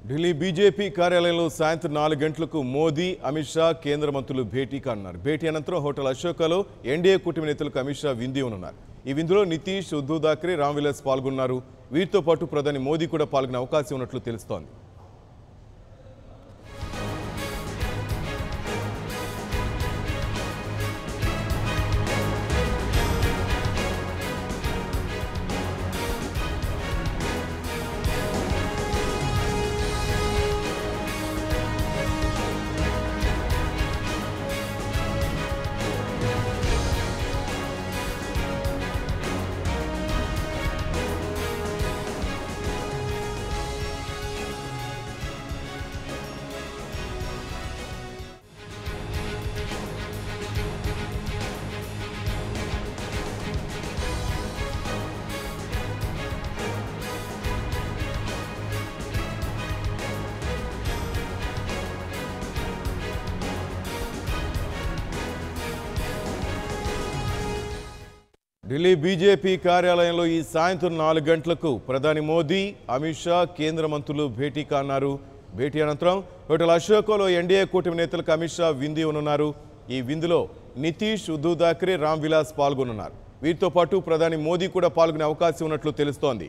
Delhi BJP కార్యాలయంలో సాయంత్రం నాలుగు గంటలకు మోదీ అమిత్ షా కేంద్ర మంత్రులు భేటీ కానున్నారు భేటీ అనంతరం హోటల్ అశోకలో ఎన్డీఏ కూటమి నేతలకు అమిత్ షా విందు ఉన్నారు ఈ విందులో నితీష్ ఉద్ధవ్ థాక్రే రామ్ విలాస్ పాల్గొన్నారు వీరితో పాటు ప్రధాని మోదీ కూడా పాల్గొనే అవకాశం ఉన్నట్లు తెలుస్తోంది ఢిల్లీ బీజేపీ కార్యాలయంలో ఈ సాయంత్రం నాలుగు గంటలకు ప్రధాని మోదీ అమిత్ షా కేంద్ర మంత్రులు భేటీ కానున్నారు భేటీ అనంతరం హోటల్ అశోకలో ఎన్డీఏ కూటమి నేతలకు అమిత్ షా విందు ఉన్నారు ఈ విందులో నితీష్ ఉద్ధవ్ థాక్రే రామ్ విలాస్ పాల్గొనున్నారు వీరితో పాటు ప్రధాని మోదీ కూడా పాల్గొనే అవకాశం ఉన్నట్లు తెలుస్తోంది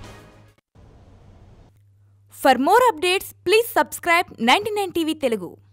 For more updates, please subscribe 99 TV Telugu.